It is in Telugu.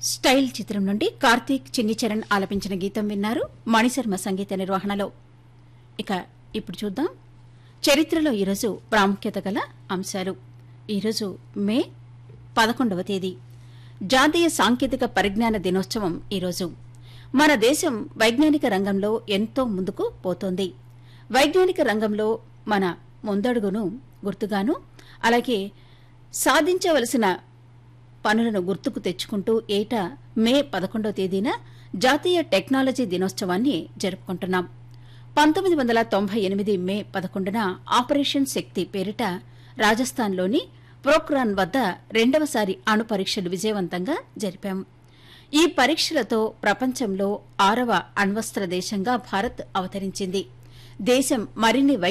స్టైల్ చిత్రం నుండి కార్తీక్ చిన్ని చరణ్ ఆలపించిన గీతం విన్నారు మణిశర్మ సంగీత నిర్వహణలో ఇక ఇప్పుడు చూద్దాం చరిత్రలో ఈరోజు ప్రాముఖ్యత గల అంశాలు ఈరోజు మే పదకొండవ తేదీ జాతీయ సాంకేతిక పరిజ్ఞాన దినోత్సవం ఈరోజు మన దేశం వైజ్ఞానిక రంగంలో ఎంతో ముందుకు పోతోంది వైజ్ఞానిక రంగంలో మన ముందడుగును గుర్తుగాను అలాగే సాధించవలసిన పనులను గుర్తుకు తెచ్చుకుంటూ ఏటా మే పదకొండో తేదీన జాతీయ టెక్నాలజీ దినోత్సవాన్ని జరుపుకుంటున్నాం పంతొమ్మిది వందల తొంభై ఎనిమిది మే పదకొండున ఆపరేషన్ శక్తి పేరిట రాజస్థాన్లోని ప్రోక్రాన్ వద్ద రెండవసారి అణు పరీక్షలు విజయవంతంగా జరిపాం ఈ పరీక్షలతో ప్రపంచంలో ఆరవ అణ్వస్త్ర దేశంగా భారత్ అవతరించింది దేశం మరిన్ని